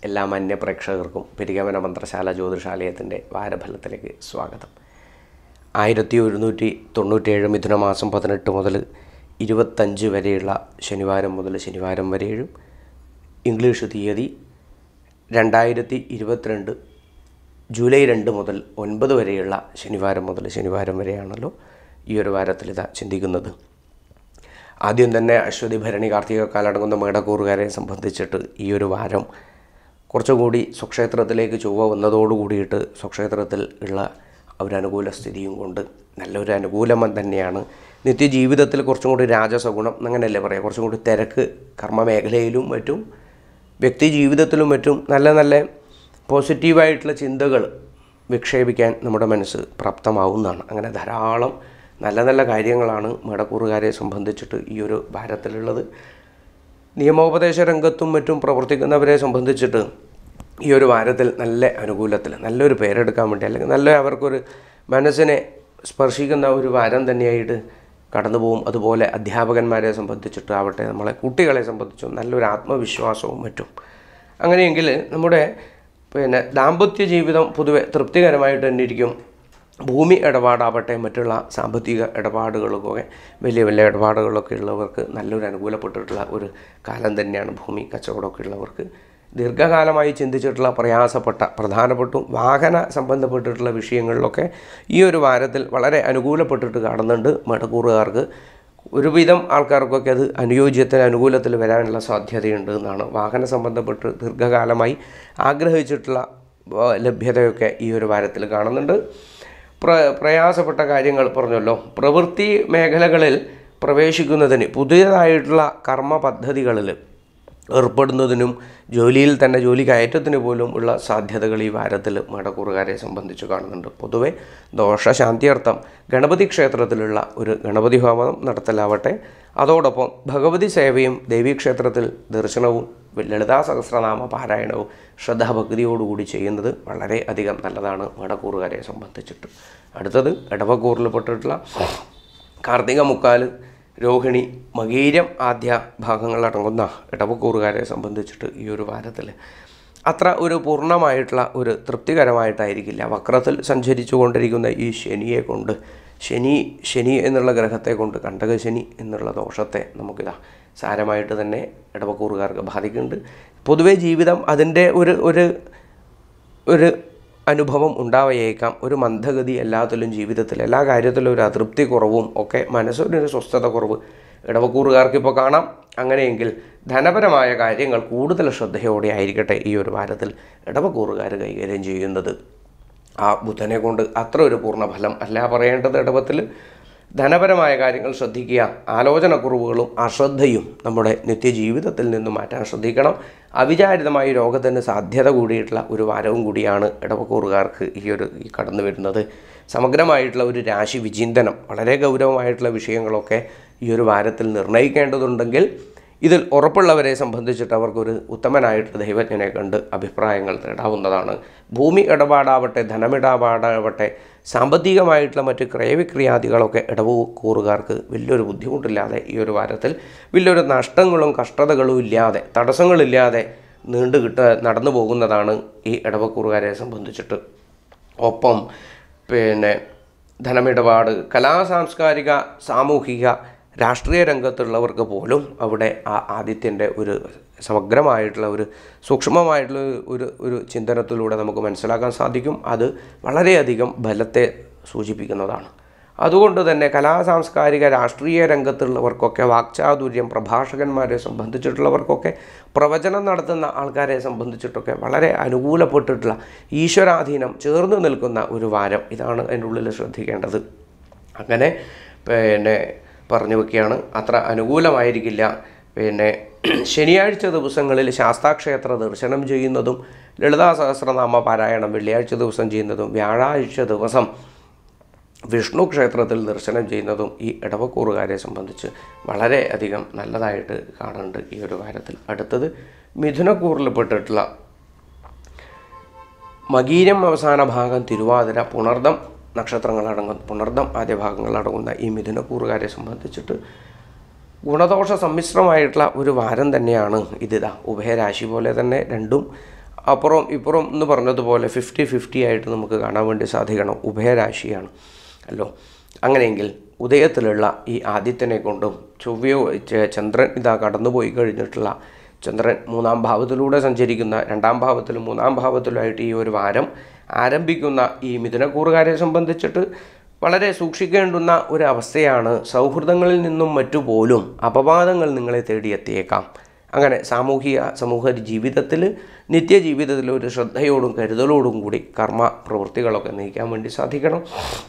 എല്ലാ മാന്യ പ്രേക്ഷകർക്കും പെരികമന മന്ത്രശാല ജ്യോതിഷാലയത്തിൻ്റെ വാരഫലത്തിലേക്ക് സ്വാഗതം ആയിരത്തി ഒരുന്നൂറ്റി തൊണ്ണൂറ്റേഴ് മിഥുന മാസം പതിനെട്ട് മുതൽ ഇരുപത്തഞ്ച് വരെയുള്ള ശനിവാരം മുതൽ ശനിവാരം വരെയും ഇംഗ്ലീഷ് തീയതി രണ്ടായിരത്തി ഇരുപത്തിരണ്ട് ജൂലൈ രണ്ട് മുതൽ ഒൻപത് വരെയുള്ള ശനിവാരം മുതൽ ശനിവാരം വരെയാണല്ലോ ഈ ഒരു വാരത്തിൽ ഇതാ ചിന്തിക്കുന്നത് ആദ്യം തന്നെ അശ്വതി ഭരണി കാർത്തിക കാലടങ്ങുന്ന മേടക്കൂറുകാരെ സംബന്ധിച്ചിട്ട് ഈ ഒരു വാരം കുറച്ചുകൂടി സ്വക്ഷേത്രത്തിലേക്ക് ചൊവ്വ വന്നതോടുകൂടിയിട്ട് സ്വക്ഷേത്രത്തിൽ ഉള്ള ഒരു അനുകൂല സ്ഥിതിയും കൊണ്ട് നല്ലൊരു അനുകൂലം തന്നെയാണ് നിത്യജീവിതത്തിൽ കുറച്ചും കൂടി രാജസഗുണം അങ്ങനെയല്ലേ പറയാം കുറച്ചും കൂടി തിരക്ക് കർമ്മമേഖലയിലും മറ്റും വ്യക്തി ജീവിതത്തിലും മറ്റും നല്ല നല്ല പോസിറ്റീവായിട്ടുള്ള ചിന്തകൾ വിക്ഷേപിക്കാൻ നമ്മുടെ മനസ്സ് പ്രാപ്തമാവുന്നതാണ് അങ്ങനെ ധാരാളം നല്ല നല്ല കാര്യങ്ങളാണ് മേടക്കൂറുകാരെ സംബന്ധിച്ചിട്ട് ഈ ഒരു ഭാരത്തിലുള്ളത് നിയമോപദേശ രംഗത്തും മറ്റും പ്രവർത്തിക്കുന്നവരെ സംബന്ധിച്ചിട്ട് ഈ ഒരു വാരത്തിൽ നല്ല അനുകൂലത്തിൽ നല്ലൊരു പേരെടുക്കാൻ വേണ്ടി അല്ലെങ്കിൽ നല്ല അവർക്കൊരു മനസ്സിനെ സ്പർശിക്കുന്ന ഒരു വാരം തന്നെയായിട്ട് കടന്നു പോകും അതുപോലെ അധ്യാപകന്മാരെ സംബന്ധിച്ചിട്ട് ആവട്ടെ നമ്മളെ കുട്ടികളെ സംബന്ധിച്ചും നല്ലൊരു ആത്മവിശ്വാസവും മറ്റും അങ്ങനെയെങ്കിൽ നമ്മുടെ പിന്നെ ദാമ്പത്യ ജീവിതം പൊതുവെ തൃപ്തികരമായിട്ട് തന്നെ ഇരിക്കും ഭൂമി ഇടപാടാവട്ടെ മറ്റുള്ള സാമ്പത്തിക ഇടപാടുകളൊക്കെ വലിയ വലിയ ഇടപാടുകളൊക്കെ ഉള്ളവർക്ക് നല്ലൊരു അനുകൂലപ്പെട്ടിട്ടുള്ള ഒരു കാലം തന്നെയാണ് ഭൂമി കച്ചവടമൊക്കെ ഉള്ളവർക്ക് ദീർഘകാലമായി ചിന്തിച്ചിട്ടുള്ള പ്രയാസപ്പെട്ട പ്രധാനപ്പെട്ടും വാഹന സംബന്ധപ്പെട്ടിട്ടുള്ള വിഷയങ്ങളിലൊക്കെ ഈ ഒരു വാരത്തിൽ വളരെ അനുകൂലപ്പെട്ടിട്ട് കാണുന്നുണ്ട് മടക്കൂറുകാർക്ക് ഒരുവിധം ആൾക്കാർക്കൊക്കെ അത് അനുയോജ്യത്തിന് അനുകൂലത്തിൽ വരാനുള്ള സാധ്യതയുണ്ട് എന്നാണ് വാഹന സംബന്ധപ്പെട്ട് ദീർഘകാലമായി ആഗ്രഹിച്ചിട്ടുള്ള ആ, ലഭ്യതയൊക്കെ ഈ ഒരു വാരത്തിൽ കാണുന്നുണ്ട് പ്ര പ്രയാസപ്പെട്ട കാര്യങ്ങൾ പറഞ്ഞല്ലോ പ്രവൃത്തി മേഖലകളിൽ പ്രവേശിക്കുന്നതിന് പുതിയതായിട്ടുള്ള കർമ്മ പദ്ധതികളിൽ ഏർപ്പെടുന്നതിനും ജോലിയിൽ തന്നെ ജോലി കയറ്റത്തിന് പോലും ഉള്ള സാധ്യതകൾ ഈ വാരത്തിൽ മടക്കൂറുകാരെ സംബന്ധിച്ച് കാണുന്നുണ്ട് പൊതുവെ ദോഷശാന്തിയർത്ഥം ഗണപതി ക്ഷേത്രത്തിലുള്ള ഒരു ഗണപതി ഹോമം നടത്തലാവട്ടെ അതോടൊപ്പം ഭഗവതി സേവയും ദേവീക്ഷേത്രത്തിൽ ദർശനവും ലളിതാ സഹസ്രനാമ പാരായണവും ശ്രദ്ധാഭക്തിയോടുകൂടി ചെയ്യുന്നത് വളരെ അധികം നല്ലതാണ് മടക്കൂറുകാരെ സംബന്ധിച്ചിട്ട് അടുത്തത് ഇടവക്കൂറിൽപ്പെട്ടിട്ടുള്ള കാർത്തിക മുക്കാല് രോഹിണി മകീരം ആദ്യ ഭാഗങ്ങളടങ്ങുന്ന ഇടവക്കൂറുകാരെ സംബന്ധിച്ചിട്ട് ഈ ഒരു വാരത്തിൽ അത്ര ഒരു പൂർണ്ണമായിട്ടുള്ള ഒരു തൃപ്തികരമായിട്ടായിരിക്കില്ല വക്രത്തിൽ സഞ്ചരിച്ചു കൊണ്ടിരിക്കുന്ന ഈ ശനിയെ കൊണ്ട് ശനി ശനി എന്നുള്ള ഗ്രഹത്തെ കൊണ്ട് കണ്ടക ശനി എന്നുള്ള ദോഷത്തെ നമുക്കിതാ സാരമായിട്ട് തന്നെ ഇടവക്കൂറുകാർക്ക് ബാധിക്കുന്നുണ്ട് പൊതുവേ ജീവിതം അതിൻ്റെ ഒരു ഒരു ഒരു അനുഭവം ഉണ്ടാവേക്കാം ഒരു മന്ദഗതി എല്ലാത്തിലും ജീവിതത്തിൽ എല്ലാ കാര്യത്തിലും ഒരു അതൃപ്തി കുറവും ഒക്കെ മനസ്സിനൊരു സ്വസ്ഥത കുറവ് ഇടവക്കൂറുകാർക്ക് ഇപ്പോൾ കാണാം അങ്ങനെയെങ്കിൽ ധനപരമായ കാര്യങ്ങൾ കൂടുതൽ ശ്രദ്ധയോടെ ആയിരിക്കട്ടെ ഈ ഒരു വാരത്തിൽ ഇടവക്കൂറുകാർ കൈകാര്യം ചെയ്യുന്നത് ആ ബുധനെ കൊണ്ട് അത്ര ഒരു പൂർണ്ണ ഫലം അല്ല പറയേണ്ടത് ഇടവത്തിൽ ധനപരമായ കാര്യങ്ങൾ ശ്രദ്ധിക്കുക ആലോചനക്കുറവുകളും അശ്രദ്ധയും നമ്മുടെ നിത്യജീവിതത്തിൽ നിന്നും മാറ്റാൻ ശ്രദ്ധിക്കണം അവിചാരിതമായ രോഗത്തിന് സാധ്യത കൂടിയിട്ടുള്ള ഒരു വാരവും കൂടിയാണ് ഇടവക്കൂറുകാർക്ക് ഈ ഒരു ഈ കടന്നു വരുന്നത് സമഗ്രമായിട്ടുള്ള ഒരു രാശി വിചിന്തനം വളരെ ഗൗരവമായിട്ടുള്ള വിഷയങ്ങളൊക്കെ ഈ ഒരു വാരത്തിൽ നിർണ്ണയിക്കേണ്ടതുണ്ടെങ്കിൽ ഇതിൽ ഉറപ്പുള്ളവരെ സംബന്ധിച്ചിട്ട് അവർക്കൊരു ഉത്തമനായിട്ട് ദൈവജ്ഞനെ കണ്ട് അഭിപ്രായങ്ങൾ തേടാവുന്നതാണ് ഭൂമി ഇടപാടാവട്ടെ ധനമിടപാടാവട്ടെ സാമ്പത്തികമായിട്ടുള്ള മറ്റ് ക്രയവിക്രയാദികളൊക്കെ ഇടവ് കൂറുകാർക്ക് വലിയൊരു ബുദ്ധിമുട്ടില്ലാതെ ഈ ഒരു വാരത്തിൽ വലിയൊരു നഷ്ടങ്ങളും കഷ്ടതകളും ഇല്ലാതെ തടസ്സങ്ങളില്ലാതെ നീണ്ടു കിട്ട നടന്നു പോകുന്നതാണ് ഈ ഇടവക്കൂറുകാരെ സംബന്ധിച്ചിട്ട് ഒപ്പം പിന്നെ ധനമിടപാട് കലാ സാംസ്കാരിക സാമൂഹിക രാഷ്ട്രീയ രംഗത്തുള്ളവർക്ക് പോലും അവിടെ ആ ആദിത്യൻ്റെ ഒരു സമഗ്രമായിട്ടുള്ള ഒരു സൂക്ഷ്മമായിട്ടുള്ള ഒരു ഒരു ചിന്തനത്തിലൂടെ നമുക്ക് മനസ്സിലാക്കാൻ സാധിക്കും അത് വളരെയധികം ബലത്തെ സൂചിപ്പിക്കുന്നതാണ് അതുകൊണ്ട് തന്നെ കലാ സാംസ്കാരിക രാഷ്ട്രീയ രംഗത്തുള്ളവർക്കൊക്കെ വാക്ചാതുര്യം പ്രഭാഷകന്മാരെ സംബന്ധിച്ചിട്ടുള്ളവർക്കൊക്കെ പ്രവചനം നടത്തുന്ന ആൾക്കാരെ സംബന്ധിച്ചിട്ടൊക്കെ വളരെ അനുകൂലപ്പെട്ടിട്ടുള്ള ഈശ്വരാധീനം ചേർന്ന് നിൽക്കുന്ന ഒരു വാരം ഇതാണ് അതിൻ്റെ ഉള്ളിൽ ശ്രദ്ധിക്കേണ്ടത് അങ്ങനെ പിന്നെ പറഞ്ഞു വെക്കുകയാണ് അത്ര അനുകൂലമായിരിക്കില്ല പിന്നെ ശനിയാഴ്ച ദിവസങ്ങളിൽ ശാസ്താക്ഷേത്ര ദർശനം ചെയ്യുന്നതും ലളിതാ സഹസ്രനാമ പാരായണം വെള്ളിയാഴ്ച ദിവസം ചെയ്യുന്നതും വ്യാഴാഴ്ച ദിവസം വിഷ്ണു ക്ഷേത്രത്തിൽ ദർശനം ചെയ്യുന്നതും ഈ ഇടവക്കൂറുകാരെ സംബന്ധിച്ച് വളരെ അധികം നല്ലതായിട്ട് കാണുന്നുണ്ട് ഈ ഒരു വാരത്തിൽ അടുത്തത് മിഥുനക്കൂറിൽപ്പെട്ടിട്ടുള്ള മകീരം അവസാന ഭാഗം തിരുവാതിര പുണർദം നക്ഷത്രങ്ങളടങ്ങുന്ന പുണർദം ആദ്യ ഭാഗങ്ങളടങ്ങുന്ന ഈ മിഥുനക്കൂറുകാരെ സംബന്ധിച്ചിട്ട് ഗുണദോഷ സമ്മിശ്രമായിട്ടുള്ള ഒരു വാരം തന്നെയാണ് ഇതിതാ ഉഭയരാശി പോലെ തന്നെ രണ്ടും അപ്പുറം ഇപ്പുറം എന്ന് പറഞ്ഞതുപോലെ ഫിഫ്റ്റി ഫിഫ്റ്റി ആയിട്ട് നമുക്ക് കാണാൻ വേണ്ടി സാധിക്കണം ഉഭയരാശിയാണ് അല്ലോ അങ്ങനെയെങ്കിൽ ഉദയത്തിലുള്ള ഈ ആദിത്യനെ കൊണ്ടും ചൊവ്വയോ ച- ചന്ദ്രൻ ഇതാ കടന്നുപോയി കഴിഞ്ഞിട്ടുള്ള ചന്ദ്രൻ മൂന്നാം ഭാവത്തിലൂടെ സഞ്ചരിക്കുന്ന രണ്ടാം ഭാവത്തിലും മൂന്നാം ഭാവത്തിലുമായിട്ട് ഈ ഒരു വാരം ആരംഭിക്കുന്ന ഈ മിഥുനക്കൂറുകാരെ സംബന്ധിച്ചിട്ട് വളരെ സൂക്ഷിക്കേണ്ടുന്ന ഒരു അവസ്ഥയാണ് സൗഹൃദങ്ങളിൽ നിന്നും മറ്റുപോലും അപവാദങ്ങൾ നിങ്ങളെ തേടിയെത്തിയേക്കാം അങ്ങനെ സാമൂഹിക സമൂഹ ജീവിതത്തിൽ നിത്യജീവിതത്തിൽ ഒരു ശ്രദ്ധയോടും കരുതലോടും കൂടി കർമ്മ പ്രവൃത്തികളൊക്കെ നയിക്കാൻ വേണ്ടി സാധിക്കണം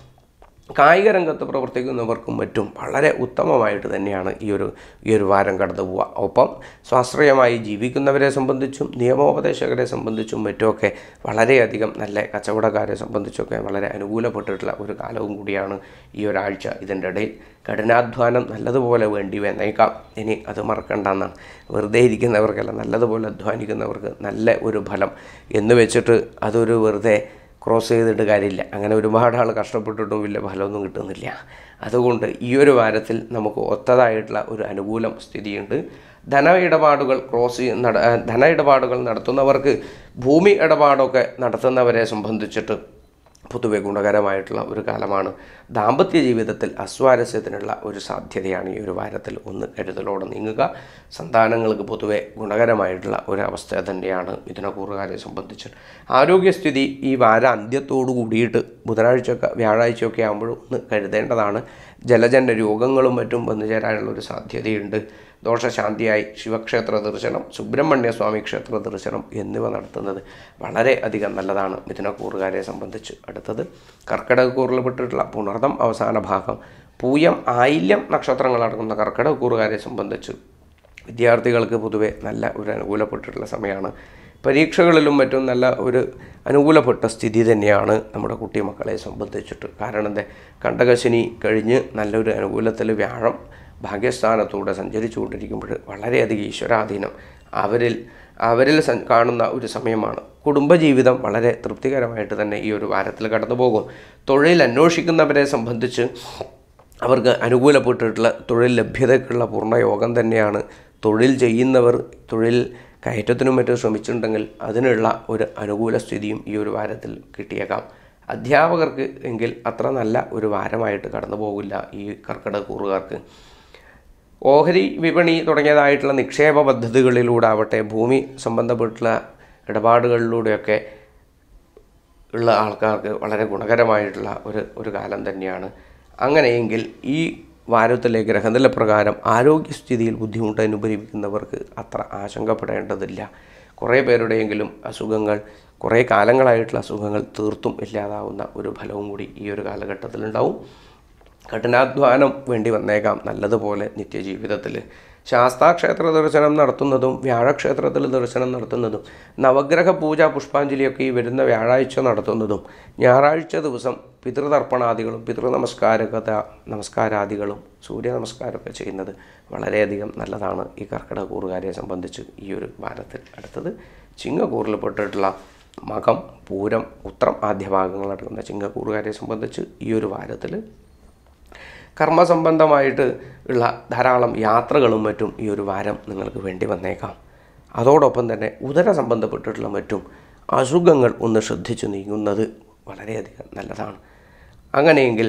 കായിക രംഗത്ത് പ്രവർത്തിക്കുന്നവർക്കും മറ്റും വളരെ ഉത്തമമായിട്ട് തന്നെയാണ് ഈ ഒരു ഈ ഒരു വാരം കടന്നു പോവുക ഒപ്പം സ്വാശ്രയമായി ജീവിക്കുന്നവരെ സംബന്ധിച്ചും നിയമോപദേശകരെ സംബന്ധിച്ചും മറ്റുമൊക്കെ വളരെയധികം നല്ല കച്ചവടക്കാരെ സംബന്ധിച്ചൊക്കെ വളരെ അനുകൂലപ്പെട്ടിട്ടുള്ള ഒരു കാലവും കൂടിയാണ് ഈ ഒരാഴ്ച ഇതിൻ്റെ ഇടയിൽ കഠിനാധ്വാനം നല്ലതുപോലെ വേണ്ടി വന്നേക്കാം ഇനി അത് മറക്കണ്ടെന്നാണ് വെറുതെ ഇരിക്കുന്നവർക്കല്ല നല്ലതുപോലെ അധ്വാനിക്കുന്നവർക്ക് നല്ല ഒരു ഫലം എന്ന് വെച്ചിട്ട് അതൊരു വെറുതെ ക്രോസ് ചെയ്തിട്ട് കാര്യമില്ല അങ്ങനെ ഒരുപാട് ആൾ കഷ്ടപ്പെട്ടിട്ടും വലിയ ഫലമൊന്നും കിട്ടുന്നില്ല അതുകൊണ്ട് ഈ ഒരു വാരത്തിൽ നമുക്ക് ഒത്തതായിട്ടുള്ള ഒരു അനുകൂലം സ്ഥിതിയുണ്ട് ധന ഇടപാടുകൾ ക്രോസ് ചെയ്യ- നട ധന ഇടപാടുകൾ നടത്തുന്നവർക്ക് ഭൂമി ഇടപാടൊക്കെ നടത്തുന്നവരെ സംബന്ധിച്ചിട്ട് പൊതുവെ ഗുണകരമായിട്ടുള്ള ഒരു കാലമാണ് ദാമ്പത്യ ജീവിതത്തിൽ അസ്വാരസ്യത്തിനുള്ള ഒരു സാധ്യതയാണ് ഈ ഒരു വാരത്തിൽ ഒന്ന് കരുതലോടെ നീങ്ങുക സന്താനങ്ങൾക്ക് പൊതുവെ ഗുണകരമായിട്ടുള്ള ഒരു അവസ്ഥ തന്നെയാണ് മിഥുനക്കൂറുകാരെ സംബന്ധിച്ച് ആരോഗ്യസ്ഥിതി ഈ വാര അന്ത്യത്തോടു കൂടിയിട്ട് ബുധനാഴ്ചയൊക്കെ വ്യാഴാഴ്ചയൊക്കെ ആകുമ്പോൾ ഒന്ന് കരുതേണ്ടതാണ് ജലജന്യ രോഗങ്ങളും മറ്റും വന്നു ചേരാനുള്ള ഒരു സാധ്യതയുണ്ട് ദോഷശാന്തിയായി ശിവക്ഷേത്ര ദർശനം സുബ്രഹ്മണ്യ സ്വാമി ക്ഷേത്ര ദർശനം എന്നിവ നടത്തുന്നത് വളരെ അധികം നല്ലതാണ് മിഥുനക്കൂറുകാരെ സംബന്ധിച്ച് അടുത്തത് കർക്കിടകക്കൂറിൽ പെട്ടിട്ടുള്ള പുണർദം അവസാന ഭാഗം പൂയം ആയില്യം നക്ഷത്രങ്ങൾ അടങ്ങുന്ന കർക്കിടകക്കൂറുകാരെ സംബന്ധിച്ച് വിദ്യാർത്ഥികൾക്ക് പൊതുവെ നല്ല ഒരു അനുകൂലപ്പെട്ടിട്ടുള്ള സമയമാണ് പരീക്ഷകളിലും മറ്റും നല്ല ഒരു അനുകൂലപ്പെട്ട സ്ഥിതി തന്നെയാണ് നമ്മുടെ കുട്ടിമക്കളെ സംബന്ധിച്ചിട്ട് കാരണം എന്താ കണ്ടകശനി കഴിഞ്ഞ് നല്ലൊരു അനുകൂലത്തിൽ വ്യാഴം ഭാഗ്യസ്ഥാനത്തൂടെ സഞ്ചരിച്ചുകൊണ്ടിരിക്കുമ്പോൾ വളരെയധികം ഈശ്വരാധീനം അവരിൽ അവരിൽ സൻ- കാണുന്ന ഒരു സമയമാണ് കുടുംബജീവിതം വളരെ തൃപ്തികരമായിട്ട് തന്നെ ഈ ഒരു വാരത്തിൽ കടന്നു പോകും തൊഴിൽ അന്വേഷിക്കുന്നവരെ സംബന്ധിച്ച് അവർക്ക് അനുകൂലപ്പെട്ടിട്ടുള്ള തൊഴിൽ ലഭ്യതയ്ക്കുള്ള പൂർണ്ണ യോഗം തന്നെയാണ് തൊഴിൽ ചെയ്യുന്നവർ തൊഴിൽ കയറ്റത്തിനും മറ്റും ശ്രമിച്ചിട്ടുണ്ടെങ്കിൽ അതിനുള്ള ഒരു അനുകൂല സ്ഥിതിയും ഈ ഒരു വാരത്തിൽ കിട്ടിയേക്കാം അധ്യാപകർക്ക് എങ്കിൽ അത്ര നല്ല ഒരു വാരമായിട്ട് കടന്നു പോകില്ല ഈ കർക്കിടക കൂറുകാർക്ക് ഓഹരി വിപണി തുടങ്ങിയതായിട്ടുള്ള നിക്ഷേപ പദ്ധതികളിലൂടെ ആവട്ടെ ഭൂമി സംബന്ധപ്പെട്ടുള്ള ഇടപാടുകളിലൂടെയൊക്കെ ഉള്ള ആൾക്കാർക്ക് വളരെ ഗുണകരമായിട്ടുള്ള ഒരു ഒരു കാലം തന്നെയാണ് അങ്ങനെയെങ്കിൽ ഈ വാരത്തിലെ ഗ്രഹനില പ്രകാരം ആരോഗ്യസ്ഥിതിയിൽ ബുദ്ധിമുട്ട് അനുഭവിക്കുന്നവർക്ക് അത്ര ആശങ്കപ്പെടേണ്ടതില്ല കുറേ പേരുടെയെങ്കിലും അസുഖങ്ങൾ കുറേ കാലങ്ങളായിട്ടുള്ള അസുഖങ്ങൾ തീർത്തും ഇല്ലാതാവുന്ന ഒരു ഫലവും കൂടി ഈ ഒരു കാലഘട്ടത്തിലുണ്ടാവും കഠിനാധ്വാനം വേണ്ടി വന്നേക്കാം നല്ലതുപോലെ നിത്യജീവിതത്തിൽ ശാസ്താക്ഷേത്ര ദർശനം നടത്തുന്നതും വ്യാഴക്ഷേത്രത്തിൽ ദർശനം നടത്തുന്നതും നവഗ്രഹ പൂജ പുഷ്പാഞ്ജലിയൊക്കെ ഈ വരുന്ന വ്യാഴാഴ്ച നടത്തുന്നതും ഞായറാഴ്ച ദിവസം പിതൃതർപ്പണാദികളും പിതൃനമസ്കാരകത നമസ്കാരാദികളും സൂര്യ നമസ്കാരമൊക്കെ ചെയ്യുന്നത് വളരെയധികം നല്ലതാണ് ഈ കർക്കിടക കൂറുകാരെ സംബന്ധിച്ച് ഈ ഒരു വാരത്തിൽ അടുത്തത് ചിങ്ങക്കൂറിൽ പെട്ടിട്ടുള്ള മകം പൂരം ഉത്രം ആദ്യ ഭാഗങ്ങൾ അടങ്ങുന്ന ചിങ്ങക്കൂറുകാരെ സംബന്ധിച്ച് ഈ ഒരു വാരത്തിൽ കർമ്മസംബന്ധമായിട്ട് ഉള്ള ധാരാളം യാത്രകളും മറ്റും ഈ ഒരു വാരം നിങ്ങൾക്ക് വേണ്ടി വന്നേക്കാം അതോടൊപ്പം തന്നെ ഉദര സംബന്ധപ്പെട്ടിട്ടുള്ള മറ്റും അസുഖങ്ങൾ ഒന്ന് ശ്രദ്ധിച്ചു നീങ്ങുന്നത് വളരെയധികം നല്ലതാണ് അങ്ങനെയെങ്കിൽ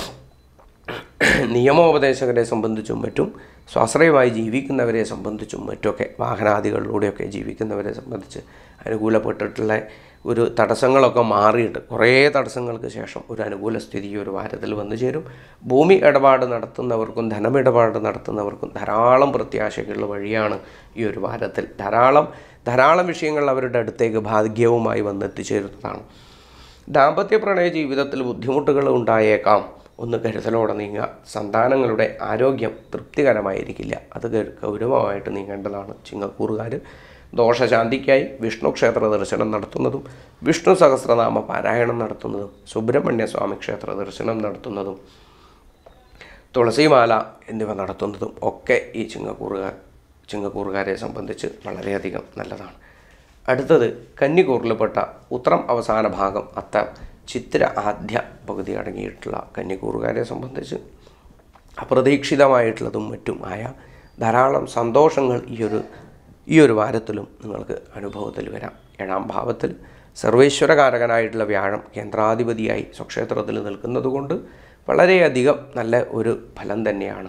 നിയമോപദേശകരെ സംബന്ധിച്ചും മറ്റും സ്വാശ്രയമായി ജീവിക്കുന്നവരെ സംബന്ധിച്ചും മറ്റുമൊക്കെ വാഹനാദികളിലൂടെയൊക്കെ ജീവിക്കുന്നവരെ സംബന്ധിച്ച് അനുകൂലപ്പെട്ടിട്ടുള്ള ഒരു തടസ്സങ്ങളൊക്കെ മാറിയിട്ട് കുറേ തടസ്സങ്ങൾക്ക് ശേഷം ഒരു അനുകൂല സ്ഥിതി ഈ ഒരു വാരത്തിൽ വന്നു ചേരും ഭൂമി ഇടപാട് നടത്തുന്നവർക്കും ധനമിടപാട് നടത്തുന്നവർക്കും ധാരാളം പ്രത്യാശകളുടെ വഴിയാണ് ഈ ഒരു വാരത്തിൽ ധാരാളം ധാരാളം വിഷയങ്ങൾ അവരുടെ അടുത്തേക്ക് ഭാഗ്യവുമായി വന്നെത്തിച്ചേരുന്നതാണ് ദാമ്പത്യ പ്രണയ ജീവിതത്തിൽ ബുദ്ധിമുട്ടുകൾ ഉണ്ടായേക്കാം ഒന്ന് കരുതലോടെ നീങ്ങുക സന്താനങ്ങളുടെ ആരോഗ്യം തൃപ്തികരമായിരിക്കില്ല അത് ഗ- ഗൗരവമായിട്ട് നീങ്ങേണ്ടതാണ് ചിങ്ങക്കൂറുകാർ ദോഷശാന്തിക്കായി വിഷ്ണു ക്ഷേത്ര ദർശനം നടത്തുന്നതും വിഷ്ണു സഹസ്രനാമ പാരായണം നടത്തുന്നതും സുബ്രഹ്മണ്യ സ്വാമി ക്ഷേത്ര ദർശനം നടത്തുന്നതും തുളസിമാല എന്നിവ നടത്തുന്നതും ഒക്കെ ഈ ചിങ്ങക്കൂറുകാർ ചിങ്ങക്കൂറുകാരെ സംബന്ധിച്ച് വളരെയധികം നല്ലതാണ് അടുത്തത് കന്നിക്കൂറിൽപ്പെട്ട ഉത്രം അവസാന ഭാഗം അത്ത ചിത്ര ആദ്യ പകുതി അടങ്ങിയിട്ടുള്ള കന്നിക്കൂറുകാരെ സംബന്ധിച്ച് അപ്രതീക്ഷിതമായിട്ടുള്ളതും മറ്റും ആയ ധാരാളം സന്തോഷങ്ങൾ ഈ ഒരു ഈ ഒരു വാരത്തിലും നിങ്ങൾക്ക് അനുഭവത്തിൽ വരാം ഏഴാം ഭാവത്തിൽ സർവേശ്വരകാരകനായിട്ടുള്ള വ്യാഴം കേന്ദ്രാധിപതിയായി സ്വക്ഷേത്രത്തിൽ നിൽക്കുന്നത് കൊണ്ട് വളരെയധികം നല്ല ഒരു ഫലം തന്നെയാണ്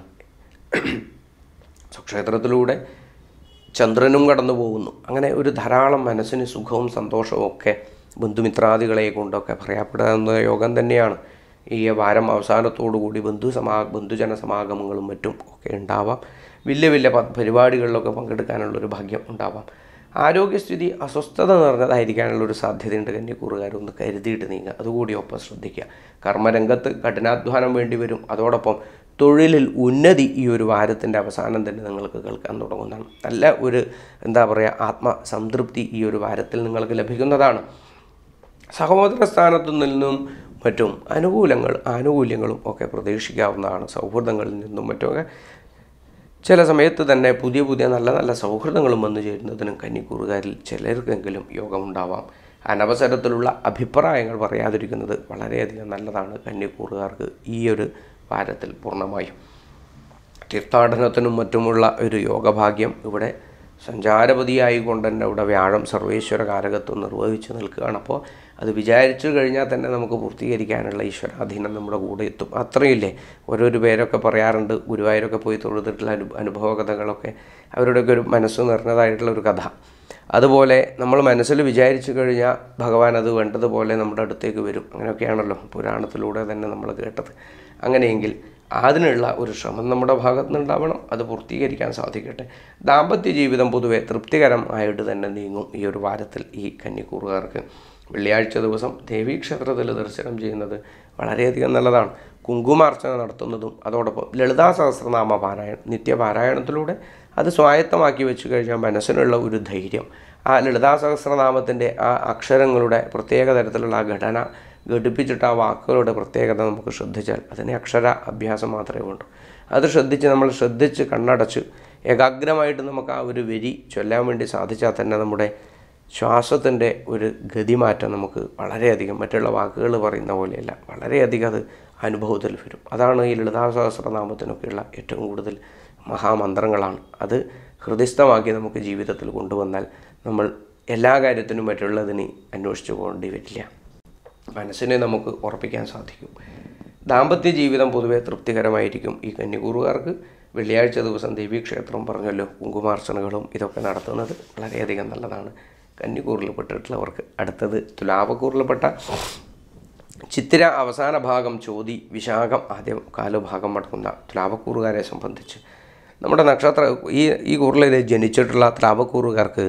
സ്വക്ഷേത്രത്തിലൂടെ ചന്ദ്രനും കടന്നു പോകുന്നു അങ്ങനെ ഒരു ധാരാളം മനസ്സിന് സുഖവും സന്തോഷവും ഒക്കെ ബന്ധുമിത്രാദികളെ കൊണ്ടൊക്കെ പറയാപ്പെടാവുന്ന യോഗം തന്നെയാണ് ഈ വാരം അവസാനത്തോടുകൂടി ബന്ധു സമാ ബന്ധുജന സമാഗമങ്ങളും മറ്റും ഒക്കെ ഉണ്ടാവാം വലിയ വലിയ പ- പരിപാടികളിലൊക്കെ പങ്കെടുക്കാനുള്ളൊരു ഭാഗ്യം ഉണ്ടാവാം ആരോഗ്യസ്ഥിതി അസ്വസ്ഥത നിറഞ്ഞതായിരിക്കാനുള്ളൊരു സാധ്യതയുണ്ട് കന്യക്കൂറുകാരൊന്ന് കരുതിയിട്ട് നീങ്ങുക അതുകൂടി ഒപ്പം ശ്രദ്ധിക്കുക കർമ്മരംഗത്ത് കഠിനാധ്വാനം വേണ്ടി വരും അതോടൊപ്പം തൊഴിലിൽ ഉന്നതി ഈ ഒരു വാരത്തിൻ്റെ അവസാനം തന്നെ നിങ്ങൾക്ക് കേൾക്കാൻ തുടങ്ങുന്നതാണ് നല്ല ഒരു എന്താ പറയുക ആത്മസംതൃപ്തി ഈ ഒരു വാരത്തിൽ നിങ്ങൾക്ക് ലഭിക്കുന്നതാണ് സഹോദര സ്ഥാനത്തു നിന്നും മറ്റും അനുകൂലങ്ങൾ ആനുകൂല്യങ്ങളും ഒക്കെ പ്രതീക്ഷിക്കാവുന്നതാണ് സൗഹൃദങ്ങളിൽ നിന്നും മറ്റുമൊക്കെ ചില സമയത്ത് തന്നെ പുതിയ പുതിയ നല്ല നല്ല സൗഹൃദങ്ങളും വന്നു ചേരുന്നതിനും കന്നിക്കൂറുകാരിൽ ചിലർക്കെങ്കിലും യോഗമുണ്ടാവാം അനവസരത്തിലുള്ള അഭിപ്രായങ്ങൾ പറയാതിരിക്കുന്നത് വളരെയധികം നല്ലതാണ് കന്നിക്കൂറുകാർക്ക് ഈ ഒരു വാരത്തിൽ പൂർണ്ണമായും തീർത്ഥാടനത്തിനും മറ്റുമുള്ള ഒരു യോഗഭാഗ്യം ഇവിടെ സഞ്ചാരപതിയായി കൊണ്ട് തന്നെ ഇവിടെ വ്യാഴം സർവേശ്വര കാരകത്വം നിർവഹിച്ച് നിൽക്കുകയാണ് അപ്പോൾ അത് വിചാരിച്ചു കഴിഞ്ഞാൽ തന്നെ നമുക്ക് പൂർത്തീകരിക്കാനുള്ള ഈശ്വരാധീനം നമ്മുടെ കൂടെ എത്തും അത്രയില്ലേ ഓരോരു പേരൊക്കെ പറയാറുണ്ട് ഗുരുവായൂരൊക്കെ പോയി തൊഴുതിട്ടുള്ള അനു അനുഭവ കഥകളൊക്കെ അവരുടെയൊക്കെ ഒരു മനസ്സ് നിറഞ്ഞതായിട്ടുള്ള ഒരു കഥ അതുപോലെ നമ്മൾ മനസ്സിൽ വിചാരിച്ചു കഴിഞ്ഞാൽ ഭഗവാൻ അത് വേണ്ടതുപോലെ നമ്മുടെ അടുത്തേക്ക് വരും അങ്ങനെയൊക്കെയാണല്ലോ പുരാണത്തിലൂടെ തന്നെ നമ്മൾ കേട്ടത് അങ്ങനെയെങ്കിൽ അതിനുള്ള ഒരു ശ്രമം നമ്മുടെ ഭാഗത്തു നിന്നുണ്ടാവണം അത് പൂർത്തീകരിക്കാൻ സാധിക്കട്ടെ ദാമ്പത്യ ജീവിതം പൊതുവെ തൃപ്തികരമായിട്ട് തന്നെ നീങ്ങും ഈ ഒരു വാരത്തിൽ ഈ കന്നിക്കൂറുകാർക്ക് വെള്ളിയാഴ്ച ദിവസം ദേവീക്ഷേത്രത്തിൽ ദർശനം ചെയ്യുന്നത് വളരെയധികം നല്ലതാണ് കുങ്കുമാർച്ചന നടത്തുന്നതും അതോടൊപ്പം ലളിതാ സഹസ്രനാമ പാരായണം നിത്യപാരായണത്തിലൂടെ അത് സ്വായത്തമാക്കി വെച്ച് കഴിഞ്ഞാൽ മനസ്സിനുള്ള ഒരു ധൈര്യം ആ ലളിതാ സഹസ്രനാമത്തിൻ്റെ ആ അക്ഷരങ്ങളുടെ പ്രത്യേക തരത്തിലുള്ള ആ ഘടന ഘടിപ്പിച്ചിട്ട് ആ വാക്കുകളുടെ പ്രത്യേകത നമുക്ക് ശ്രദ്ധിച്ചാൽ അതിന് അക്ഷര അഭ്യാസം മാത്രമേ വേണ്ടൂ അത് ശ്രദ്ധിച്ച് നമ്മൾ ശ്രദ്ധിച്ച് കണ്ണടച്ച് ഏകാഗ്രമായിട്ട് നമുക്ക് ആ ഒരു വരി ചൊല്ലാൻ വേണ്ടി സാധിച്ചാൽ തന്നെ നമ്മുടെ ശ്വാസത്തിൻ്റെ ഒരു ഗതിമാറ്റം നമുക്ക് വളരെയധികം മറ്റുള്ള വാക്കുകൾ പറയുന്ന പോലെയല്ല വളരെയധികം അത് അനുഭവത്തിൽ വരും അതാണ് ഈ ലളിതാ സഹസ്രനാമത്തിനൊക്കെയുള്ള ഏറ്റവും കൂടുതൽ മഹാമന്ത്രങ്ങളാണ് അത് ഹൃദയസ്ഥമാക്കി നമുക്ക് ജീവിതത്തിൽ കൊണ്ടുവന്നാൽ നമ്മൾ എല്ലാ കാര്യത്തിനും മറ്റുള്ളതിന് അന്വേഷിച്ചു പോകേണ്ടി വരില്ല മനസ്സിനെ നമുക്ക് ഉറപ്പിക്കാൻ സാധിക്കും ദാമ്പത്യ ജീവിതം പൊതുവെ തൃപ്തികരമായിരിക്കും ഈ കന്യകൂറുകാർക്ക് വെള്ളിയാഴ്ച ദിവസം ദേവീക്ഷേത്രം പറഞ്ഞല്ലോ കുങ്കുമാർച്ചനകളും ഇതൊക്കെ നടത്തുന്നത് വളരെയധികം നല്ലതാണ് കന്യകൂറിൽപ്പെട്ടിട്ടുള്ളവർക്ക് അടുത്തത് തുലാവക്കൂറിൽപ്പെട്ട ചിത്തിര അവസാന ഭാഗം ചോതി വിശാഖം ആദ്യം കാലുഭാഗം അടക്കുന്ന തുലാവക്കൂറുകാരെ സംബന്ധിച്ച് നമ്മുടെ നക്ഷത്ര ഈ ഈ കൂറിൽ ജനിച്ചിട്ടുള്ള തുലാവക്കൂറുകാർക്ക്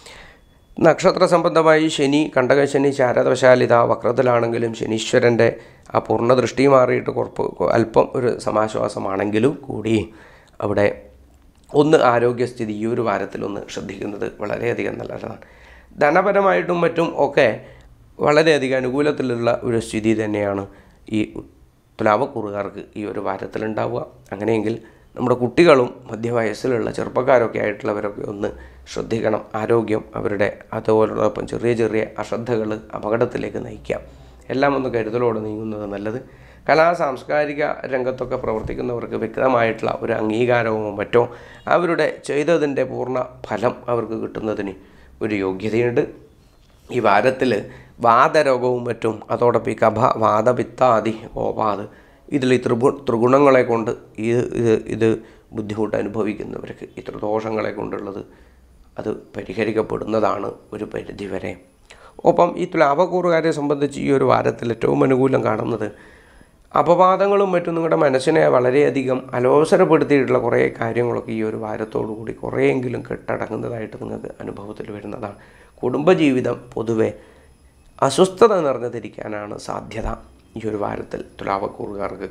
നക്ഷത്ര സംബന്ധമായി ശനി കണ്ടകശനി ശാരദവശാലിത വക്രത്തിലാണെങ്കിലും ശനീശ്വരൻ്റെ ആ പൂർണ്ണ ദൃഷ്ടി മാറിയിട്ട് കുറപ്പ് അല്പം ഒരു സമാശ്വാസമാണെങ്കിലും കൂടി അവിടെ ഒന്ന് ആരോഗ്യസ്ഥിതി ഈ ഒരു വാരത്തിലൊന്ന് ശ്രദ്ധിക്കുന്നത് വളരെയധികം നല്ലതാണ് ധനപരമായിട്ടും മറ്റും ഒക്കെ വളരെയധികം അനുകൂലത്തിലുള്ള ഒരു സ്ഥിതി തന്നെയാണ് ഈ തുലാവക്കൂറുകാർക്ക് ഈ ഒരു വാരത്തിലുണ്ടാവുക അങ്ങനെയെങ്കിൽ നമ്മുടെ കുട്ടികളും മധ്യവയസ്സിലുള്ള ചെറുപ്പക്കാരൊക്കെ ആയിട്ടുള്ളവരൊക്കെ ഒന്ന് ശ്രദ്ധിക്കണം ആരോഗ്യം അവരുടെ അതോടൊപ്പം ചെറിയ ചെറിയ അശ്രദ്ധകൾ അപകടത്തിലേക്ക് നയിക്കാം എല്ലാം ഒന്ന് കരുതലോടെ നീങ്ങുന്നത് നല്ലത് കലാ സാംസ്കാരിക രംഗത്തൊക്കെ പ്രവർത്തിക്കുന്നവർക്ക് വ്യക്തമായിട്ടുള്ള ഒരു അംഗീകാരമോ മറ്റോ അവരുടെ ചെയ്തതിൻ്റെ പൂർണ്ണ ഫലം അവർക്ക് കിട്ടുന്നതിന് ഒരു യോഗ്യതയുണ്ട് ഈ വാരത്തിൽ വാദരോഗവും മറ്റും അതോടൊപ്പം ഈ കഫ വാദപിത്താദി കോപാത് ഇതിൽ ഈ ത്രിഭു ത്രിഗുണങ്ങളെ കൊണ്ട് ഇത് ഇത് ഇത് ബുദ്ധിമുട്ട് അനുഭവിക്കുന്നവർക്ക് ഈ ത്രിദോഷങ്ങളെ കൊണ്ടുള്ളത് അത് പരിഹരിക്കപ്പെടുന്നതാണ് ഒരു പരിധിവരെ ഒപ്പം ഈ തുലാഭക്കൂറുകാരെ സംബന്ധിച്ച് ഈ ഒരു വാരത്തിൽ ഏറ്റവും അനുകൂലം കാണുന്നത് അപവാദങ്ങളും മറ്റും നിങ്ങളുടെ മനസ്സിനെ വളരെയധികം അലോസരപ്പെടുത്തിയിട്ടുള്ള കുറേ കാര്യങ്ങളൊക്കെ ഈ ഒരു വാരത്തോടു കൂടി കുറേയെങ്കിലും കെട്ടടങ്ങുന്നതായിട്ട് നിങ്ങൾക്ക് അനുഭവത്തിൽ വരുന്നതാണ് കുടുംബജീവിതം പൊതുവെ അസ്വസ്ഥത നിറഞ്ഞതിരിക്കാനാണ് സാധ്യത ഈ ഒരു വാരത്തിൽ തുലാവക്കൂറുകാർക്ക്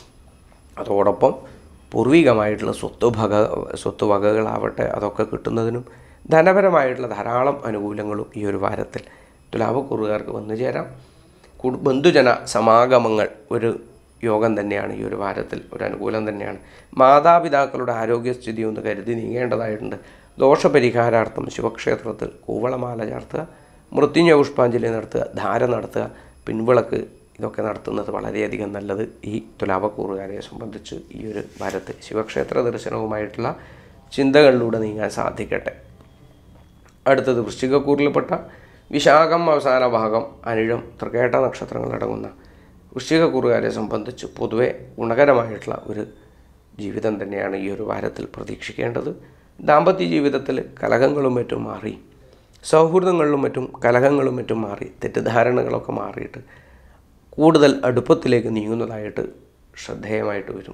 അതോടൊപ്പം പൂർവികമായിട്ടുള്ള സ്വത്ത് ഭഗ സ്വത്ത് വകകളാവട്ടെ അതൊക്കെ കിട്ടുന്നതിനും ധനപരമായിട്ടുള്ള ധാരാളം അനുകൂലങ്ങളും ഈ ഒരു വാരത്തിൽ തുലാവക്കൂറുകാർക്ക് വന്നു ചേരാം കുടു- ബന്ധുജന സമാഗമങ്ങൾ ഒരു യോഗം തന്നെയാണ് ഈ ഒരു വാരത്തിൽ ഒരു അനുകൂലം തന്നെയാണ് മാതാപിതാക്കളുടെ ആരോഗ്യസ്ഥിതി ഒന്ന് കരുതി നീങ്ങേണ്ടതായിട്ടുണ്ട് ദോഷപരിഹാരാർത്ഥം ശിവക്ഷേത്രത്തിൽ കൂവളമാല ചാർത്തുക മൃത്യുഞ്ജയ പുഷ്പാഞ്ജലി നടത്തുക ധാര നടത്തുക പിൻവിളക്ക് ഇതൊക്കെ നടത്തുന്നത് വളരെയധികം നല്ലത് ഈ തുലാവക്കൂറുകാരെ സംബന്ധിച്ച് ഈ ഒരു വാരത്തിൽ ശിവക്ഷേത്ര ദർശനവുമായിട്ടുള്ള ചിന്തകളിലൂടെ നീങ്ങാൻ സാധിക്കട്ടെ അടുത്തത് വൃശ്ചികക്കൂറിൽപ്പെട്ട വിശാഖം അവസാന ഭാഗം അനിഴം തൃക്കേട്ട നക്ഷത്രങ്ങളടങ്ങുന്ന വൃശ്ചികക്കുറുകാരെ സംബന്ധിച്ച് പൊതുവെ ഗുണകരമായിട്ടുള്ള ഒരു ജീവിതം തന്നെയാണ് ഈ ഒരു വാരത്തിൽ പ്രതീക്ഷിക്കേണ്ടത് ദാമ്പത്യ ജീവിതത്തിൽ കലഹങ്ങളും മറ്റും മാറി സൗഹൃദങ്ങളിലും മറ്റും കലഹങ്ങളും മറ്റും മാറി തെറ്റിദ്ധാരണകളൊക്കെ മാറിയിട്ട് കൂടുതൽ അടുപ്പത്തിലേക്ക് നീങ്ങുന്നതായിട്ട് ശ്രദ്ധേയമായിട്ട് വരും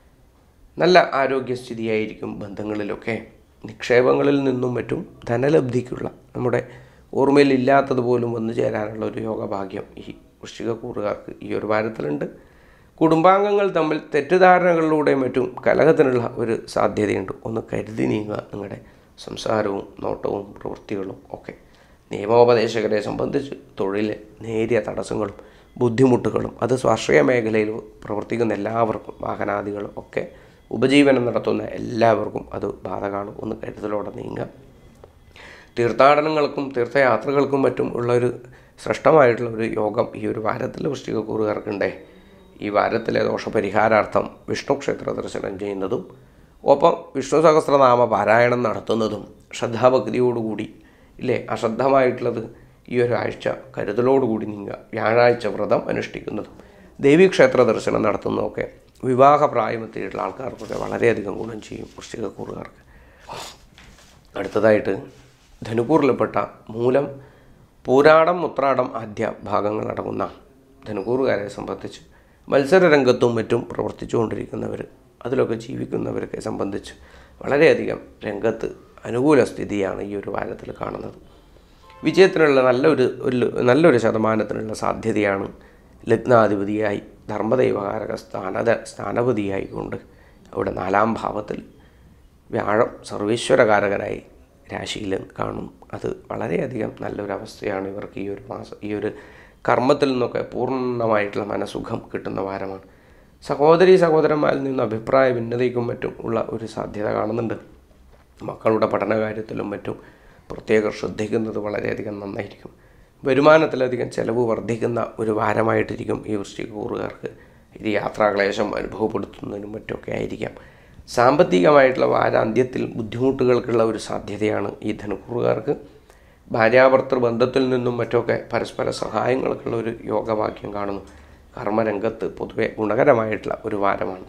നല്ല ആരോഗ്യസ്ഥിതിയായിരിക്കും ബന്ധങ്ങളിലൊക്കെ നിക്ഷേപങ്ങളിൽ നിന്നും മറ്റും ധനലബ്ധിക്കുള്ള നമ്മുടെ ഓർമ്മയിൽ ഇല്ലാത്തതുപോലും വന്നു ചേരാനുള്ള ഒരു യോഗഭാഗ്യം ഈ വൃശ്ചികക്കൂറുകാർക്ക് ഈ ഒരു വാരത്തിലുണ്ട് കുടുംബാംഗങ്ങൾ തമ്മിൽ തെറ്റിദ്ധാരണകളിലൂടെയും മറ്റും കലഹത്തിനുള്ള ഒരു സാധ്യതയുണ്ട് ഒന്ന് കരുതി നീങ്ങുക നിങ്ങളുടെ സംസാരവും നോട്ടവും പ്രവൃത്തികളും ഒക്കെ നിയമോപദേശകരെ സംബന്ധിച്ച് തൊഴിൽ നേരിയ തടസ്സങ്ങളും ബുദ്ധിമുട്ടുകളും അത് സ്വാശ്രയ മേഖലയിൽ പ്രവർത്തിക്കുന്ന എല്ലാവർക്കും വാഹനാദികളും ഒക്കെ ഉപജീവനം നടത്തുന്ന എല്ലാവർക്കും അത് ബാധകമാണ് ഒന്ന് കരുതലോടെ നീങ്ങുക തീർത്ഥാടനങ്ങൾക്കും തീർത്ഥയാത്രകൾക്കും മറ്റും ഉള്ളൊരു ശ്രേഷ്ഠമായിട്ടുള്ള ഒരു യോഗം ഈ ഒരു വാരത്തിൽ വൃശ്ചികക്കൂറുകാർക്കുണ്ടേ ഈ വാരത്തിലെ ദോഷപരിഹാരാർത്ഥം വിഷ്ണു ക്ഷേത്ര ദർശനം ചെയ്യുന്നതും ഒപ്പം വിഷ്ണു സഹസ്രനാമ പാരായണം നടത്തുന്നതും ശ്രദ്ധാഭക്തിയോടുകൂടി ഇല്ലേ അശ്രദ്ധമായിട്ടുള്ളത് ഈ ഒരാഴ്ച കരുതലോടുകൂടി നീങ്ങുക വ്യാഴാഴ്ച വ്രതം അനുഷ്ഠിക്കുന്നതും ദേവീക്ഷേത്ര ദർശനം നടത്തുന്നതൊക്കെ വിവാഹ പ്രായമെത്തിയിട്ടുള്ള ആൾക്കാർക്കൊക്കെ വളരെയധികം ഗുണം ചെയ്യും വൃശ്ചികക്കൂറുകാർക്ക് അടുത്തതായിട്ട് ധനുക്കൂറിൽപ്പെട്ട മൂലം പൂരാടം മുത്രാടം ആദ്യ ഭാഗങ്ങളടങ്ങുന്ന ധനുക്കൂറുകാരെ സംബന്ധിച്ച് മത്സരരംഗത്തും മറ്റും പ്രവർത്തിച്ചുകൊണ്ടിരിക്കുന്നവർ അതിലൊക്കെ ജീവിക്കുന്നവരൊക്കെ സംബന്ധിച്ച് വളരെയധികം രംഗത്ത് അനുകൂല സ്ഥിതിയാണ് ഈ ഒരു വാരത്തിൽ കാണുന്നത് വിജയത്തിനുള്ള നല്ലൊരു ഒരു നല്ലൊരു ശതമാനത്തിനുള്ള സാധ്യതയാണ് ലഗ്നാധിപതിയായി ധർമ്മദൈവകാരക സ്ഥാനത സ്ഥാനപതിയായിക്കൊണ്ട് അവിടെ നാലാം ഭാവത്തിൽ വ്യാഴം സർവീശ്വരകാരകനായി രാശിയിൽ കാണും അത് വളരെയധികം നല്ലൊരവസ്ഥയാണ് ഇവർക്ക് ഈ ഒരു മാസം ഈ ഒരു കർമ്മത്തിൽ നിന്നൊക്കെ പൂർണ്ണമായിട്ടുള്ള മനസുഖം കിട്ടുന്ന വാരമാണ് സഹോദരി സഹോദരന്മാരിൽ നിന്ന് അഭിപ്രായ ഭിന്നതയ്ക്കും മറ്റും ഉള്ള ഒരു സാധ്യത കാണുന്നുണ്ട് മക്കളുടെ പഠനകാര്യത്തിലും മറ്റും പ്രത്യേകം ശ്രദ്ധിക്കുന്നത് വളരെയധികം നന്നായിരിക്കും വരുമാനത്തിലധികം ചെലവ് വർദ്ധിക്കുന്ന ഒരു വാരമായിട്ടിരിക്കും ഈ വൃശ്ചികൂറുകാർക്ക് ഇത് യാത്രാക്ലേശം അനുഭവപ്പെടുത്തുന്നതിനും മറ്റുമൊക്കെ ആയിരിക്കാം സാമ്പത്തികമായിട്ടുള്ള വാരാന്ത്യത്തിൽ ബുദ്ധിമുട്ടുകൾക്കുള്ള ഒരു സാധ്യതയാണ് ഈ ധനുക്കൂറുകാർക്ക് ഭാര്യാഭർത്തൃ ബന്ധത്തിൽ നിന്നും മറ്റൊക്കെ പരസ്പര സഹായങ്ങൾക്കുള്ള ഒരു യോഗവാക്യം കാണുന്നു കർമ്മരംഗത്ത് പൊതുവെ ഗുണകരമായിട്ടുള്ള ഒരു വാരമാണ്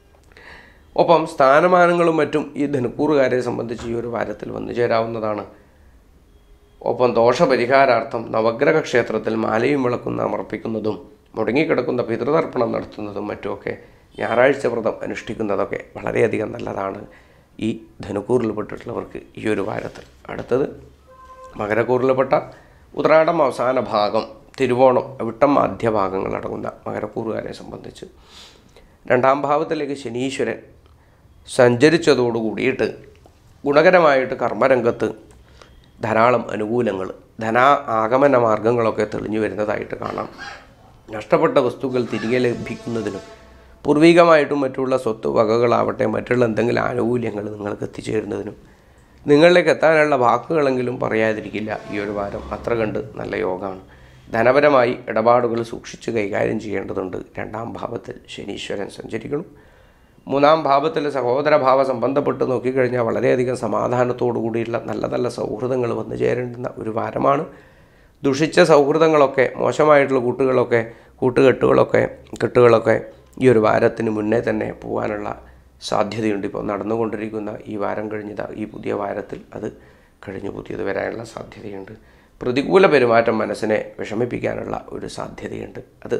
ഒപ്പം സ്ഥാനമാനങ്ങളും മറ്റും ഈ ധനുക്കൂറുകാരെ സംബന്ധിച്ച് ഈ ഒരു വാരത്തിൽ വന്നു ചേരാവുന്നതാണ് ഒപ്പം ദോഷപരിഹാരാർത്ഥം നവഗ്രഹ ക്ഷേത്രത്തിൽ മാലയും വിളക്കും സമർപ്പിക്കുന്നതും മുടങ്ങിക്കിടക്കുന്ന പിതൃതർപ്പണം നടത്തുന്നതും മറ്റുമൊക്കെ ഞായറാഴ്ച വ്രതം അനുഷ്ഠിക്കുന്നതൊക്കെ വളരെയധികം നല്ലതാണ് ഈ ധനുക്കൂറിൽപ്പെട്ടിട്ടുള്ളവർക്ക് ഈ ഒരു വാരത്തിൽ അടുത്തത് മകരക്കൂറിൽപ്പെട്ട ഉത്രാടം അവസാന ഭാഗം തിരുവോണം വിട്ടം മധ്യഭാഗങ്ങൾ അടങ്ങുന്ന മകരക്കൂറുകാരെ സംബന്ധിച്ച് രണ്ടാം ഭാവത്തിലേക്ക് ശനീശ്വരൻ സഞ്ചരിച്ചതോടുകൂടിയിട്ട് ഗുണകരമായിട്ട് കർമ്മരംഗത്ത് ധാരാളം അനുകൂലങ്ങൾ ധനാ ആഗമന മാർഗങ്ങളൊക്കെ തെളിഞ്ഞു വരുന്നതായിട്ട് കാണാം നഷ്ടപ്പെട്ട വസ്തുക്കൾ തിരികെ ലഭിക്കുന്നതിനും പൂർവികമായിട്ടും മറ്റുള്ള സ്വത്ത് വകകളാവട്ടെ മറ്റുള്ള എന്തെങ്കിലും ആനുകൂല്യങ്ങൾ നിങ്ങൾക്ക് എത്തിച്ചേരുന്നതിനും നിങ്ങളിലേക്ക് എത്താനുള്ള വാക്കുകളെങ്കിലും പറയാതിരിക്കില്ല ഈ ഒരു വാരം അത്ര കണ്ട് നല്ല യോഗമാണ് ധനപരമായി ഇടപാടുകൾ സൂക്ഷിച്ച് കൈകാര്യം ചെയ്യേണ്ടതുണ്ട് രണ്ടാം ഭാവത്തിൽ ശനീശ്വരൻ സഞ്ചരിക്കണം മൂന്നാം ഭാവത്തിൽ സഹോദരഭാവ സംബന്ധപ്പെട്ട് നോക്കിക്കഴിഞ്ഞാൽ വളരെയധികം സമാധാനത്തോടു കൂടിയുള്ള നല്ല നല്ല സൗഹൃദങ്ങൾ വന്നു ചേരേണ്ടുന്ന ഒരു വാരമാണ് ദുഷിച്ച സൗഹൃദങ്ങളൊക്കെ മോശമായിട്ടുള്ള കൂട്ടുകളൊക്കെ കൂട്ടുകെട്ടുകളൊക്കെ കെട്ടുകളൊക്കെ ഈ ഒരു വാരത്തിന് മുന്നേ തന്നെ പോകാനുള്ള സാധ്യതയുണ്ട് ഇപ്പോൾ നടന്നുകൊണ്ടിരിക്കുന്ന ഈ വാരം കഴിഞ്ഞത് ഈ പുതിയ വാരത്തിൽ അത് കഴിഞ്ഞ് പുതിയത് വരാനുള്ള സാധ്യതയുണ്ട് പ്രതികൂല പെരുമാറ്റം മനസ്സിനെ വിഷമിപ്പിക്കാനുള്ള ഒരു സാധ്യതയുണ്ട് അത്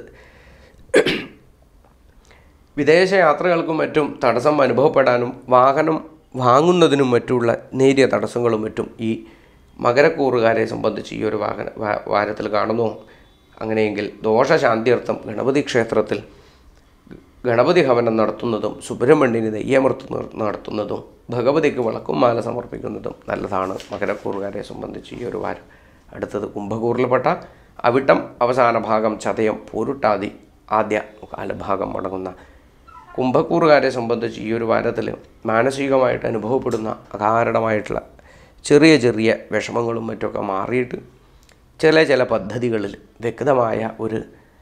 വിദേശ യാത്രകൾക്കും മറ്റും തടസ്സം അനുഭവപ്പെടാനും വാഹനം വാങ്ങുന്നതിനും മറ്റുള്ള നേരിയ തടസ്സങ്ങളും മറ്റും ഈ മകരക്കൂറുകാരെ സംബന്ധിച്ച് ഈ ഒരു വാഹന വാ- വാരത്തിൽ കാണുന്നു അങ്ങനെയെങ്കിൽ ദോഷശാന്തിയർത്ഥം ഗണപതി ക്ഷേത്രത്തിൽ ഗണപതി ഹവനം നടത്തുന്നതും സുബ്രഹ്മണ്യന് നെയ്യമർത്ത് നിർ- നടത്തുന്നതും ഭഗവതിക്ക് വിളക്കും മാല സമർപ്പിക്കുന്നതും നല്ലതാണ് മകരക്കൂറുകാരെ സംബന്ധിച്ച് ഈ ഒരു വാരം അടുത്തത് കുംഭക്കൂറിൽപ്പെട്ട അവിട്ടം അവസാന ഭാഗം ചതയം പൂരുട്ടാതി ആദ്യ കാലഭാഗം അടങ്ങുന്ന കുംഭക്കൂറുകാരെ സംബന്ധിച്ച് ഈ ഒരു വാരത്തിൽ മാനസികമായിട്ട് അനുഭവപ്പെടുന്ന അകാരണമായിട്ടുള്ള ചെറിയ ചെറിയ വിഷമങ്ങളും മറ്റൊക്കെ മാറിയിട്ട് ചില ചില പദ്ധതികളിൽ വ്യക്തമായ ഒരു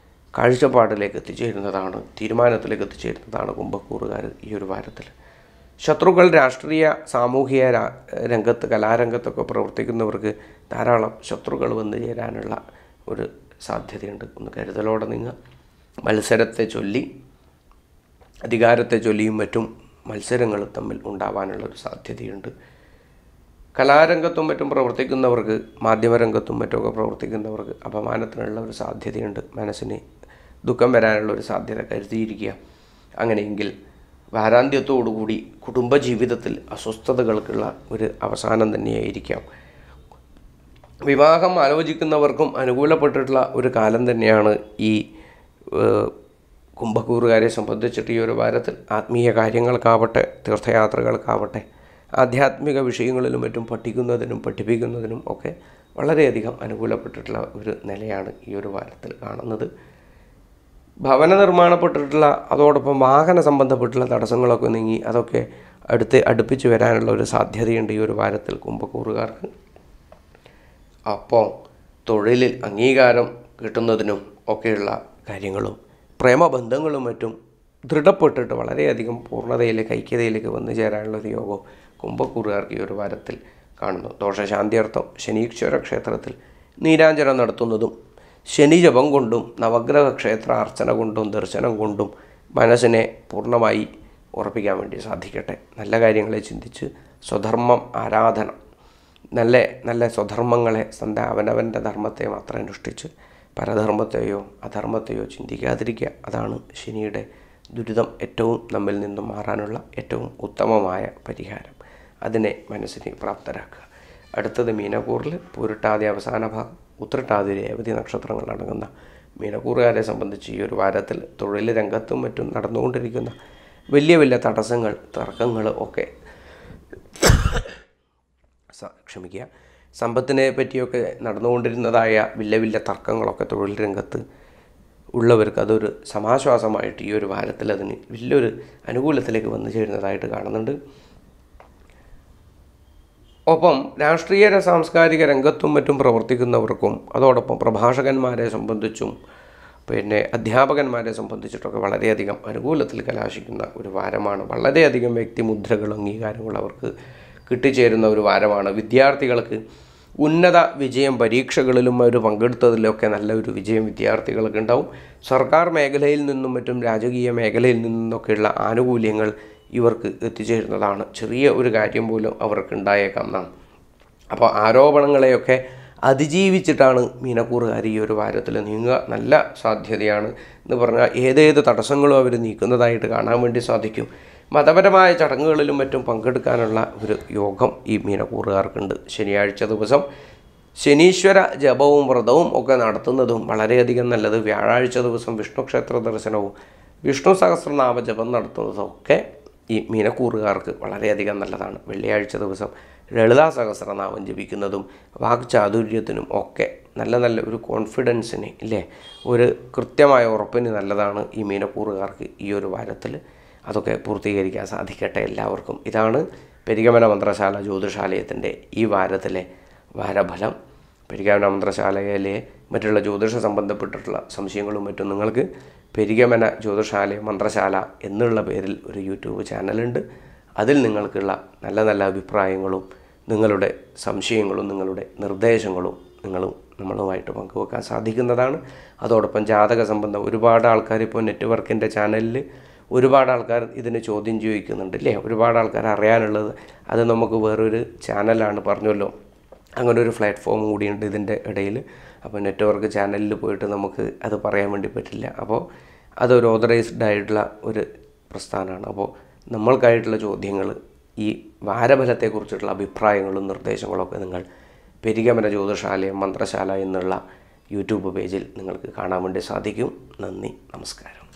കാഴ്ചപ്പാടിലേക്ക് എത്തിച്ചേരുന്നതാണ് തീരുമാനത്തിലേക്ക് എത്തിച്ചേരുന്നതാണ് കുംഭക്കൂറുകാർ ഈ ഒരു വാരത്തിൽ ശത്രുക്കൾ രാഷ്ട്രീയ സാമൂഹിക രാ- രംഗത്ത് കലാരംഗത്തൊക്കെ പ്രവർത്തിക്കുന്നവർക്ക് ധാരാളം ശത്രുക്കൾ വന്നു ചേരാനുള്ള ഒരു സാധ്യതയുണ്ട് ഒന്ന് കരുതലോടെ നിങ്ങൾ മത്സരത്തെ ചൊല്ലി അധികാരത്തെ ചൊല്ലിയും മറ്റും മത്സരങ്ങൾ തമ്മിൽ ഉണ്ടാവാനുള്ള ഒരു സാധ്യതയുണ്ട് കലാരംഗത്തും മറ്റും പ്രവർത്തിക്കുന്നവർക്ക് മാധ്യമരംഗത്തും മറ്റുമൊക്കെ പ്രവർത്തിക്കുന്നവർക്ക് അപമാനത്തിനുള്ള ഒരു സാധ്യതയുണ്ട് മനസ്സിന് ദുഃഖം വരാനുള്ള ഒരു സാധ്യത കരുതിയിരിക്കുക അങ്ങനെയെങ്കിൽ വാരാന്ത്യത്തോടുകൂടി കുടുംബജീവിതത്തിൽ അസ്വസ്ഥതകൾക്കുള്ള ഒരു അവസാനം തന്നെയായിരിക്കാം വിവാഹം ആലോചിക്കുന്നവർക്കും അനുകൂലപ്പെട്ടിട്ടുള്ള ഒരു കാലം തന്നെയാണ് ഈ ഏഹ്, കുംഭക്കൂറുകാരെ സംബന്ധിച്ചിട്ട് ഈ ഒരു വാരത്തിൽ ആത്മീയ കാര്യങ്ങൾക്കാവട്ടെ തീർത്ഥയാത്രകൾക്കാവട്ടെ ആധ്യാത്മിക വിഷയങ്ങളിലും മറ്റും പഠിക്കുന്നതിനും പഠിപ്പിക്കുന്നതിനും ഒക്കെ വളരെയധികം അനുകൂലപ്പെട്ടിട്ടുള്ള ഒരു നിലയാണ് ഈ ഒരു വാരത്തിൽ കാണുന്നത് ഭവന നിർമ്മാണപ്പെട്ടിട്ടുള്ള അതോടൊപ്പം വാഹന സംബന്ധപ്പെട്ടുള്ള തടസ്സങ്ങളൊക്കെ നീങ്ങി അതൊക്കെ അടുത്ത് അടുപ്പിച്ച് വരാനുള്ള ഒരു സാധ്യതയുണ്ട് ഈ ഒരു വാരത്തിൽ കുംഭക്കൂറുകാർക്ക് അപ്പോൾ തൊഴിലിൽ അംഗീകാരം കിട്ടുന്നതിനും ഒക്കെയുള്ള കാര്യങ്ങളും പ്രേമബന്ധങ്ങളും മറ്റും ദൃഢപ്പെട്ടിട്ട് വളരെയധികം പൂർണ്ണതയിലേക്ക് ഐക്യതയിലേക്ക് വന്നു ചേരാനുള്ള ഒരു യോഗം കുംഭക്കൂറുകാർക്ക് ഈ ഒരു വാരത്തിൽ കാണുന്നു ദോഷശാന്തിയർത്ഥം ശനീശ്വര ക്ഷേത്രത്തിൽ നീരാഞ്ജനം നടത്തുന്നതും ശനി ജപം കൊണ്ടും നവഗ്രഹ ക്ഷേത്ര അർച്ചന കൊണ്ടും ദർശനം കൊണ്ടും മനസ്സിനെ പൂർണ്ണമായി ഉറപ്പിക്കാൻ വേണ്ടി സാധിക്കട്ടെ നല്ല കാര്യങ്ങളെ ചിന്തിച്ച് സ്വധർമ്മം ആരാധന നല്ല നല്ല സ്വധർമ്മങ്ങളെ സ്വന്തം അവനവൻ്റെ ധർമ്മത്തെ മാത്രം അനുഷ്ഠിച്ച് പരധർമ്മത്തെയോ അധർമ്മത്തെയോ ചിന്തിക്കാതിരിക്കുക അതാണ് ശനിയുടെ ദുരിതം ഏറ്റവും നമ്മിൽ നിന്നും മാറാനുള്ള ഏറ്റവും ഉത്തമമായ പരിഹാരം അതിനെ മനസ്സിനെ പ്രാപ്തരാക്കുക അടുത്തത് മീനക്കൂറിൽ പൂരിട്ടാതി അവസാന ഭാഗം ഉത്രട്ടാതി രേവതി നക്ഷത്രങ്ങൾ അടങ്ങുന്ന മീനക്കൂറുകാരെ സംബന്ധിച്ച് ഈ ഒരു വാരത്തിൽ തൊഴിൽ രംഗത്തും മറ്റും നടന്നുകൊണ്ടിരിക്കുന്ന വലിയ വലിയ തടസ്സങ്ങൾ തർക്കങ്ങൾ ഒക്കെ സ- ക്ഷമിക്കുക സമ്പത്തിനെ പറ്റിയൊക്കെ നടന്നുകൊണ്ടിരുന്നതായ വലിയ വലിയ തർക്കങ്ങളൊക്കെ തൊഴിൽ രംഗത്ത് ഉള്ളവർക്ക് അതൊരു സമാശ്വാസമായിട്ട് ഈ ഒരു വാരത്തിൽ അതിന് വലിയൊരു അനുകൂലത്തിലേക്ക് വന്നു ചേരുന്നതായിട്ട് കാണുന്നുണ്ട് ഒപ്പം രാഷ്ട്രീയ സാംസ്കാരിക രംഗത്തും മറ്റും പ്രവർത്തിക്കുന്നവർക്കും അതോടൊപ്പം പ്രഭാഷകന്മാരെ സംബന്ധിച്ചും പിന്നെ അധ്യാപകന്മാരെ സംബന്ധിച്ചിട്ടൊക്കെ വളരെയധികം അനുകൂലത്തിൽ കലാശിക്കുന്ന ഒരു വാരമാണ് വളരെയധികം വ്യക്തിമുദ്രകളും അംഗീകാരങ്ങളും അവർക്ക് കിട്ടിച്ചേരുന്ന ഒരു വാരമാണ് വിദ്യാർത്ഥികൾക്ക് ഉന്നത വിജയം പരീക്ഷകളിലും അവർ പങ്കെടുത്തതിലൊക്കെ നല്ല ഒരു വിജയം വിദ്യാർത്ഥികൾക്ക് ഉണ്ടാവും സർക്കാർ മേഖലയിൽ നിന്നും മറ്റും രാജകീയ മേഖലയിൽ നിന്നൊക്കെയുള്ള ആനുകൂല്യങ്ങൾ ഇവർക്ക് എത്തിച്ചേരുന്നതാണ് ചെറിയ ഒരു കാര്യം പോലും അവർക്ക് ഉണ്ടായേക്കാം നാം അപ്പോൾ ആരോപണങ്ങളെയൊക്കെ അതിജീവിച്ചിട്ടാണ് മീനക്കൂറുകാർ ഈ ഒരു വാരത്തിൽ നീങ്ങുക നല്ല സാധ്യതയാണ് എന്ന് പറഞ്ഞാൽ ഏതേത് തടസ്സങ്ങളും അവർ നീക്കുന്നതായിട്ട് കാണാൻ വേണ്ടി സാധിക്കും മതപരമായ ചടങ്ങുകളിലും മറ്റും പങ്കെടുക്കാനുള്ള ഒരു യോഗം ഈ മീനക്കൂറുകാർക്കുണ്ട് ശനിയാഴ്ച ദിവസം ശനീശ്വര ജപവും വ്രതവും ഒക്കെ നടത്തുന്നതും വളരെയധികം നല്ലത് വ്യാഴാഴ്ച ദിവസം വിഷ്ണു ക്ഷേത്ര ദർശനവും വിഷ്ണു സഹസ്രനാമ ജപം നടത്തുന്നതും ഒക്കെ ഈ മീനക്കൂറുകാർക്ക് വളരെയധികം നല്ലതാണ് വെള്ളിയാഴ്ച ദിവസം ലളിതാ സഹസ്രനാമം ജപിക്കുന്നതും വാക്ചാതുര്യത്തിനും ഒക്കെ നല്ല നല്ല ഒരു കോൺഫിഡൻസിന് ഇല്ലേ ഒരു കൃത്യമായ ഉറപ്പിന് നല്ലതാണ് ഈ മീനക്കൂറുകാർക്ക് ഈ ഒരു വാരത്തിൽ അതൊക്കെ പൂർത്തീകരിക്കാൻ സാധിക്കട്ടെ എല്ലാവർക്കും ഇതാണ് പെരിഗമന മന്ത്രശാല ജ്യോതിഷാലയത്തിൻ്റെ ഈ വാരത്തിലെ വാരഫലം പെരിഗമന മന്ത്രശാലയിലെ മറ്റുള്ള ജ്യോതിഷ സംബന്ധപ്പെട്ടിട്ടുള്ള സംശയങ്ങളും മറ്റും നിങ്ങൾക്ക് പെരിഗമന ജ്യോതിഷാലയ മന്ത്രശാല എന്നുള്ള പേരിൽ ഒരു യൂട്യൂബ് ചാനലുണ്ട് അതിൽ നിങ്ങൾക്കുള്ള നല്ല നല്ല അഭിപ്രായങ്ങളും നിങ്ങളുടെ സംശയങ്ങളും നിങ്ങളുടെ നിർദ്ദേശങ്ങളും നിങ്ങളും നമ്മളുമായിട്ട് പങ്കുവെക്കാൻ സാധിക്കുന്നതാണ് അതോടൊപ്പം ജാതക സംബന്ധം ഒരുപാട് ആൾക്കാർ ഇപ്പോൾ നെറ്റ്വർക്കിൻ്റെ ചാനലിൽ ഒരുപാട് ആൾക്കാർ ഇതിന് ചോദ്യം ചോദിക്കുന്നുണ്ട് അല്ലേ ഒരുപാട് ആൾക്കാർ അറിയാനുള്ളത് അത് നമുക്ക് വേറൊരു ചാനലാണ് പറഞ്ഞല്ലോ അങ്ങനെ ഒരു പ്ലാറ്റ്ഫോം കൂടിയുണ്ട് ഇതിൻ്റെ ഇടയിൽ അപ്പോൾ നെറ്റ്വർക്ക് ചാനലിൽ പോയിട്ട് നമുക്ക് അത് പറയാൻ വേണ്ടി പറ്റില്ല അപ്പോൾ അതൊരു ഓതറൈസ്ഡ് ആയിട്ടുള്ള ഒരു പ്രസ്ഥാനമാണ് അപ്പോൾ നമ്മൾക്കായിട്ടുള്ള ചോദ്യങ്ങൾ ഈ വാരഫലത്തെക്കുറിച്ചിട്ടുള്ള അഭിപ്രായങ്ങളും നിർദ്ദേശങ്ങളും ഒക്കെ നിങ്ങൾ പെരിഗമന ജ്യോതിഷാലയം മന്ത്രശാല എന്നുള്ള യൂട്യൂബ് പേജിൽ നിങ്ങൾക്ക് കാണാൻ വേണ്ടി സാധിക്കും നന്ദി നമസ്കാരം